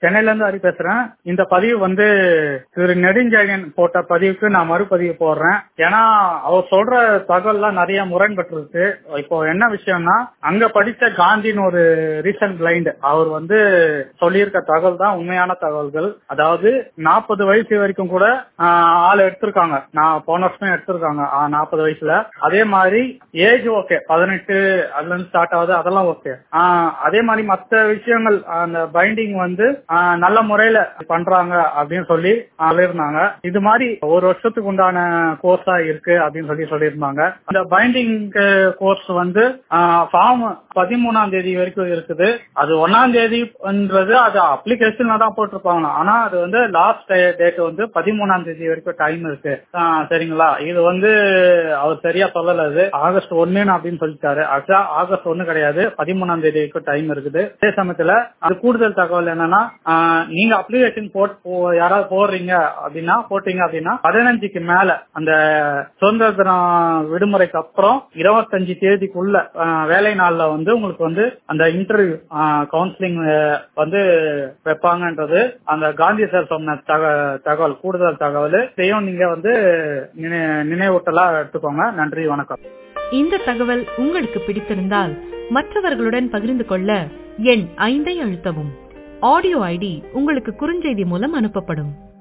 சென்னையில இருந்து ஹரி பேசுறேன் இந்த பதிவு வந்து திரு நெடுஞ்செழியன் போட்ட பதிவுக்கு நான் மறுபதிவு போடுறேன் ஏன்னா அவர் சொல்ற தகவல்லாம் நிறைய முரண்பட்டு இப்போ என்ன விஷயம்னா அங்க படிச்ச காந்தின்னு ஒரு ரீசன்ட் பிளைண்ட் அவர் வந்து சொல்லியிருக்க தகவல் தான் உண்மையான தகவல்கள் அதாவது நாற்பது வயசு வரைக்கும் கூட ஆஹ், ஆள் எடுத்திருக்காங்க நான் போன வருஷம் எடுத்திருக்காங்க நாற்பது வயசுல அதே மாதிரி ஏஜ் ஓகே பதினெட்டு அதுல இருந்து ஸ்டார்ட் ஆகுது அதெல்லாம் ஓகே அதே மாதிரி மத்த விஷயங்கள் அந்த பைண்டிங் வந்து ஆஹ், நல்ல முறையில பண்றாங்க அப்படின்னு சொல்லி சொல்லியிருந்தாங்க இது மாதிரி ஒரு வருஷத்துக்கு உண்டான கோர்ஸா இருக்கு அப்படின்னு சொல்லி சொல்லியிருந்தாங்க அந்த பைண்டிங் கோர்ஸ் வந்து ஃபார்ம் பதிமூணாம் தேதி வரைக்கும் இருக்குது அது ஒன்னாம் தேதின்றது அது அப்ளிகேஷன்ல தான் போட்டிருப்பாங்க ஆனா அது வந்து லாஸ்ட் டேட் வந்து பதிமூணாம் தேதி வரைக்கும் டைம் இருக்கு ஆஹ் சரிங்களா இது வந்து அவர் சரியா சொல்லல அது ஆகஸ்ட் ஒன்னு அப்படின்னு சொல்லிட்டாரு ஆக்சுவலா ஆகஸ்ட் ஒன்னு கிடையாது பதிமூணாம் தேதி வரைக்கும் டைம் இருக்குது அதே சமயத்துல அது கூடுதல் தகவல் என்னன்னா ஆஹ் நீங்க அப்ளிகேஷன் போட் போ- யாராவது போடுறீங்க அப்படின்னா போட்டீங்க அப்படின்னா பதினஞ்சுக்கு மேல அந்த சுதந்திர தினம் விடுமுறைக்கு அப்புறம் இருபத்தஞ்சு தேதிக்குள்ள ஆஹ் வேலை நாள்ல வந்து உங்களுக்கு வந்து அந்த இன்டர்வியூ கவுன்சிலிங் வந்து வைப்பாங்கன்றது அந்த காந்தி சார் சொன்ன தக- தகவல் கூடுதல் தகவல் இதையும் நீங்க வந்து நினை- நினைவூட்டலா எடுத்துக்கோங்க நன்றி வணக்கம் இந்த தகவல் உங்களுக்கு பிடித்திருந்தால் மற்றவர்களுடன் பகிர்ந்து கொள்ள எண் ஐந்தை அழுத்தவும் ஆடியோ ஐடி உங்களுக்கு குறுஞ்செய்தி மூலம் அனுப்பப்படும்